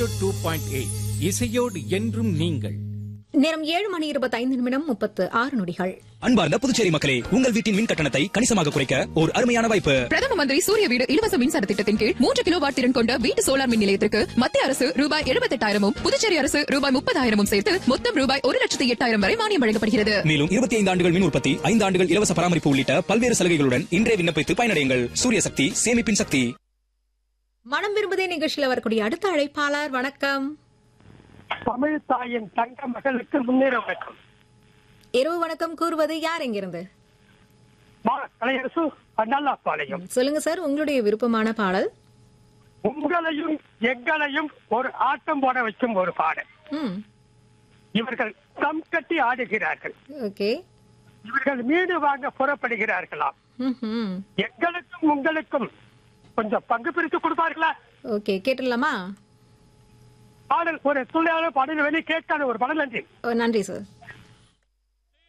zero two point eight இசையோடு என்றும் நீங்கள் நேரம் ஏழு மணி இருபத்தைந்து நிமிடம் முப்பத்து ஆறு நொடிகள் அன்பார்ந்த புதுச்சேரி மக்களே உங்கள் வீட்டின் மின் கட்டணத்தை கணிசமாக குறைக்க ஒரு அருமையான வாய்ப்பு பிரதம மந்திரி சூரிய வீடு இலவச மின்சார திட்டத்தின் கீழ் மூன்று கிலோ வாட் திறன் கொண்ட வீட்டு சோலார் மின் நிலையத்திற்கு மத்திய அரசு ரூபாய் எழுபத்தெட்டாயிரமும் புதுச்சேரி அரசு ரூபாய் முப்பதாயிரமும் சேர்த்து மொத்தம் ரூபாய் ஒரு லட்சத்தி எட்டாயிரம் வரை மானியம் வழங்கப்படுகிறது மேலும் இருபத்தி ஐந்து ஆண்டுகள் மின் உற்பத்தி ஐந்து ஆண்டுகள் இலவச பராமரிப்பு உள்ளிட்ட பல்வேறு சலுகைகளுடன் இன்றே விண்ணப்பித்து பயனடையுங்கள் சூரிய சக்தி சேமிப்பின் சக்தி மனம் விரும்புதே நிகழ்ச்சியில் வரக்கூடிய அடுத்த அழைப்பாளர் வணக்கம் தமிழ் தாயின் தங்க மகளுக்கு முன்னேற வணக்கம் இரவு வணக்கம் கூறுவது யார் எங்கிருந்து மா கலையரசு அண்ணாப்பாளையம் சொல்லுங்க சார் உங்களுடைய விருப்பமான பாடல் உங்களையும் எங்களையும் ஒரு ஆட்டம் போட வைக்கும் ஒரு பாடல் ம் இவர்கள் தம் கட்டி ஆடுகிறார்கள் ஓகே இவர்கள் மீடு வாங்க புறப்படுகிறார்களாம் ம் எங்களுக்கும் உங்களுக்கும் கொஞ்சம் பங்கு பிரித்து கொடுப்பார்களா ஓகே கேட்டுடலாமா பாடல் ஒரு துணையான பாடல் வெளியே கேட்காத ஒரு பாடல் நன்றி ஓ, நன்றி சார்